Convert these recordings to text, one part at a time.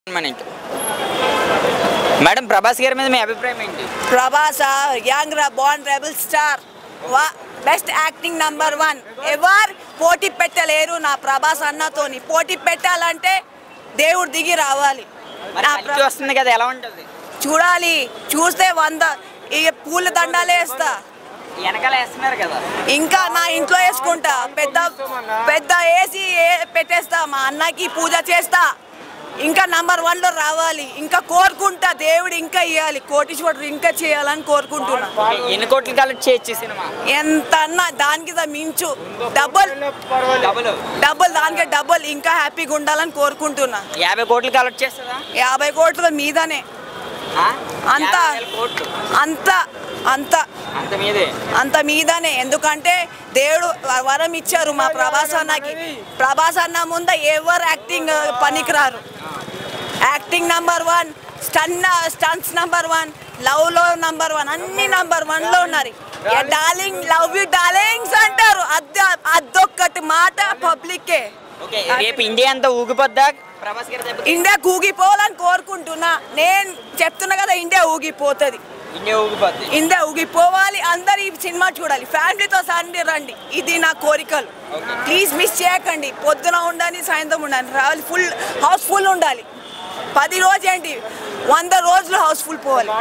మనకి మేడం ప్రభాస్ గారి మీద మీ అభిప్రాయం ఏంటి Prabhas young bond rebel star వా బెస్ట్ యాక్టింగ్ నంబర్ వన్ ఎవరు పోటీ పెట్టలేరు నా ప్రభాస్ అన్నతోని పోటీ పెట్టాలంటే దేవుడు దిగి రావాలి మరి నా కలిసి ప్ర- వస్తుంది కదా ఎలా ఉంటుంది చూడాలి చూస్తే వంద ఇక పూల దండాలే వేస్తా వెనకాల వేస్తున్నారు కదా ఇంకా నా ఇంట్లో వేసుకుంటా పెద్ద పెద్ద వేసి ఏ- పెట్టేస్తా మా అన్నకి పూజ చేస్తా ఇంకా నంబర్ వన్ లో రావాలి ఇంకా కోరుకుంటా దేవుడు ఇంకా ఇవ్వాలి కోటీశ్వరుడు ఇంకా చేయాలని కోరుకుంటున్నా ఓకే, ఎన్ని కోట్లు కలెక్ట్ చేయొచ్చు ఈ సినిమా ఎంత అన్నా దానికి దా మించు డబుల్ డబుల్ డబుల్ దానికి డబుల్ ఇంకా హ్యాపీగా ఉండాలని కోరుకుంటున్నా యాభై కోట్లు కలెక్ట్ చేస్తుందా యాభై కోట్ల మీదనే ఆ? అంత యాభై వేల కోట్లు అంత అంత అంత మీదే అంత మీదనే ఎందుకంటే దేవుడు వ- వరం ఇచ్చారు మా ప్రభాస్ అన్నకి ప్రభాస్ అన్న ముంద ఎవరు యాక్టింగ్ పనికిరారు యాక్టింగ్ నంబర్ వన్ స్టన్ స్టన్స్ నంబర్ వన్ లవ్ లో నంబర్ వన్ అన్ని నంబర్ వన్ లో ఉన్నారు డార్లింగ్ లవ్ యూ డార్లింగ్స్ అంటారు అద్ద అదొక్కటి మాట పబ్లిక్కే ఓకే రేపు ఇండియా అంతా ఊగిపోద్దా ప్రభాస్ గారి దెబ్బకి ఇండియా ఊగిపోవాలని కోరుకుంటున్నా నేను చెప్తున్నా కదా ఇండియా ఊగిపోతుంది ఇండియా ఊగిపోద్ది ఇండియా ఊగిపోవాలి అందరు ఈ సినిమా చూడాలి ఫ్యామిలీతో సండే రండి ఇది నా కోరికలు Okay. ప్లీజ్ మిస్ చేయకండి పొద్దున ఉండాలి సాయంత్రం ఉండాలి రావాలి ఫుల్ హౌస్ ఫుల్ ఉండాలి పది రోజు ఏంటి వంద రోజులు హౌస్ ఫుల్ పోవాలి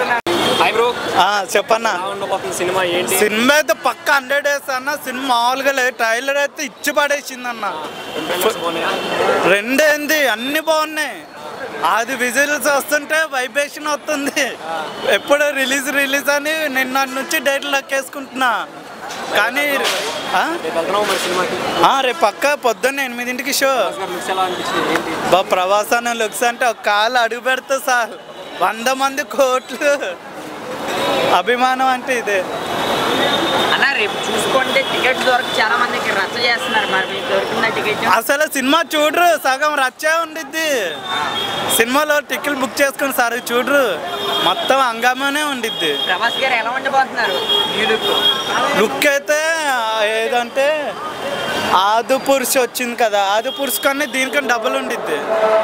హాయ్ బ్రో ఆ, చెప్పన్నా ఎలా ఉండబోతుంది సినిమా ఏంటి సినిమా అయితే పక్క హండ్రెడ్ డేస్ అన్న సినిమా మామూలుగా లేదు ట్రైలర్ అయితే ఇచ్చి పడేసింది అన్న Trailers బాగున్నాయా? రెండేంది అన్ని బాగున్నాయి అది విజిల్స్ వస్తుంటే వైబ్రేషన్ వస్తుంది ఎప్పుడు రిలీజ్ రిలీజ్ అని నిన్న నుంచి డేట్లు లెక్కేసుకుంటున్నా కానీ ఆ? రేపు వెళ్తున్నావు మరి సినిమాకి ఆ, రేపు పక్క పొద్దున్న ఎనిమిదింటికి షో ప్రభాస్ గారి లుక్స్ ఎలా అనిపించింది ఏంటి బా ప్రవాసాన లుక్స్ అంటే ఒక కాలు అడుగు పెడతా సార్ వంద మంది కోట్లు అభిమానం అంటే ఇదే అన్న రేపు చూసుకుంటే టికెట్ దొరక చాలా మందికి రచ్చ చేస్తున్నారు మరి మీకు దొరికిందా టికెట్ అసలు సినిమా చూడరు సగం రచ్చే ఉండిద్ది సినిమాలో టికెట్ బుక్ చేసుకుని సార్ చూడరు మొత్తం హంగామానే ఉండిద్ది ప్రభాస్ గారు ఎలా ఉండబోతున్నారు న్యూ లుక్ లుక్ అయితే ఆ, ఏదంటే ఆదు పురుషు వచ్చింది కదా ఆదు పురుషు కన్నా దీనికన్నా డబుల్ ఉండిద్ది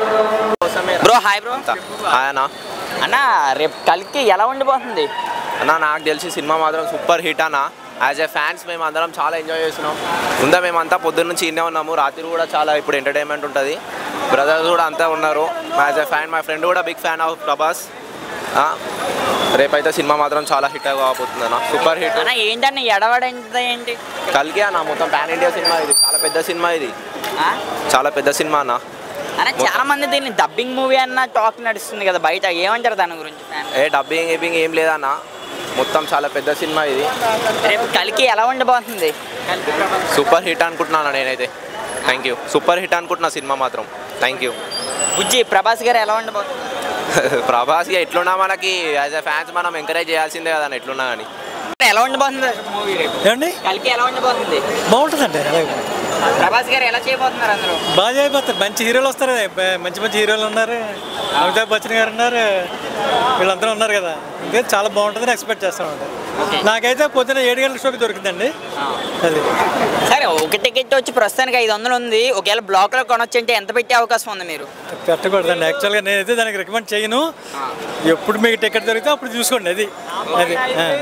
బ్రో హాయ్ బ్రో ఆయన అన్న రేపు కలికి ఎలా ఉండిపోతుంది అన్న నాకు తెలిసి సినిమా మాత్రం సూపర్ హిట్ అన్న యాజ్ ఎ ఫ్యాన్స్ మేము అందరం చాలా ఎంజాయ్ చేస్తున్నాం ముందే మేమంతా పొద్దున్న నుంచి ఇన్నే ఉన్నాము రాత్రి కూడా చాలా ఇప్పుడు ఎంటర్టైన్మెంట్ ఉంటుంది బ్రదర్స్ కూడా అంతా ఉన్నారు యాజ్ ఎ ఫ్యాన్ మా ఫ్రెండ్ కూడా బిగ్ ఫ్యాన్ ఆఫ్ ప్రభాస్ ఆ, రేపైతే సినిమా మాత్రం చాలా హిట్ కాబోతుంది అన్న సూపర్ హిట్ అన్న ఏంటన్న ఎడవడంత ఏంటి కలిగి అన్న మొత్తం పాన్ ఇండియా సినిమా ఇది చాలా పెద్ద సినిమా ఇది ఆ? చాలా పెద్ద సినిమా అన్న అన్న చాలా మంది దీన్ని డబ్బింగ్ మూవీ అన్న టాక్ నడుస్తుంది కదా బయట ఏమంటారు దాని గురించి ఫ్యాన్ ఏ డబ్బింగ్ గిబ్బింగ్ ఏం లేదన్న మొత్తం చాలా పెద్ద సినిమా ఇది రేపు కలికి ఎలా ఉండబోతుంది కలికి ప్రభాస్ సూపర్ హిట్ అనుకుంటున్నాను నేనైతే థ్యాంక్ యూ సూపర్ హిట్ అనుకుంటున్నా సినిమా మాత్రం థ్యాంక్ యూ బుజ్జి ప్రభాస్ గారు ఎలా ఉండబోతుంది ప్రభాస్కి ఎట్లున్నా మనకి యాజ్ ఎ ఫ్యాన్స్ మనం ఎంకరేజ్ చేయాల్సిందే కదా అన్న ఎట్లున్నా కానీ ఎలా ఉండబోతుంది మూవీ రేపు ఏమండి కలికి ఎలా ఉండబోతుంది బాగుంటుందండి అలాగే ప్రభాస్ గారు ఎలా చేయబోతున్నారు అందరూ బాగా అయిపోతారు మంచి హీరోలు వస్తారు కదా, బ- మంచి మంచి హీరోలు ఉన్నారు అమితాబ్ బచ్చన్ గారు ఉన్నారు వీళ్ళందరూ ఉన్నారు కదా ఇంకా చాలా బాగుంటుందని ఎక్స్పెక్ట్ చేస్తామండి Okay. నాకైతే పొద్దున్న ఏడు గంటల షోకి దొరికిందండి అది సరే ఒక టికెట్ వచ్చి ప్రస్తుతానికి ఐదు వందలు ఉంది ఒకవేళ బ్లాక్ లో కొనొచ్చు అంటే ఎంత పెట్టే అవకాశం ఉంది మీరు పెట్టకూడదండి యాక్చువల్గా నేనైతే దానికి రికమెండ్ చేయను ఎప్పుడు మీకు టికెట్ దొరికితే అప్పుడు చూసుకోండి అది అది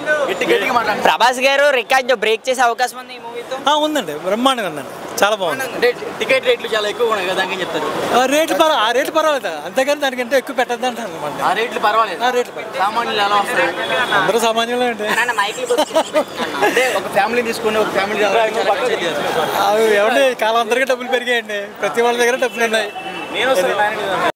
ఆ. ప్రభాస్ గారు రికార్డ్ బ్రేక్ చేసే అవకాశం ఉంది ఈ మూవీతో ఆ, ఉందండి బ్రహ్మాండంగా ఉందండి చాలా బాగుంది టికెట్ రేట్లు చాలా ఎక్కువ ఉన్నాయి కదా దానికి చెప్తారు ఆ రేట్లు పర్వాలేదు ఆ రేట్లు పర్వాలేదు అంతేగాని దానికంటే ఎక్కువ పెట్టద్దు అంటాను అనమాట ఆ రేట్లు పర్వాలేదు ఆ రేట్లు పర్వాలేదు. సామాన్యులు ఎలా వస్తారు అందరూ సామాన్యులే అండి మైకి అంటే ఒక ఫ్యామిలీ తీసుకొని ఒక ఫ్యామిలీ అవి ఎవరి కాలం అందరికీ డబ్బులు పెరిగాయండి ప్రతి వాళ్ళ దగ్గర డబ్బులు ఉన్నాయి నేను వస్తాను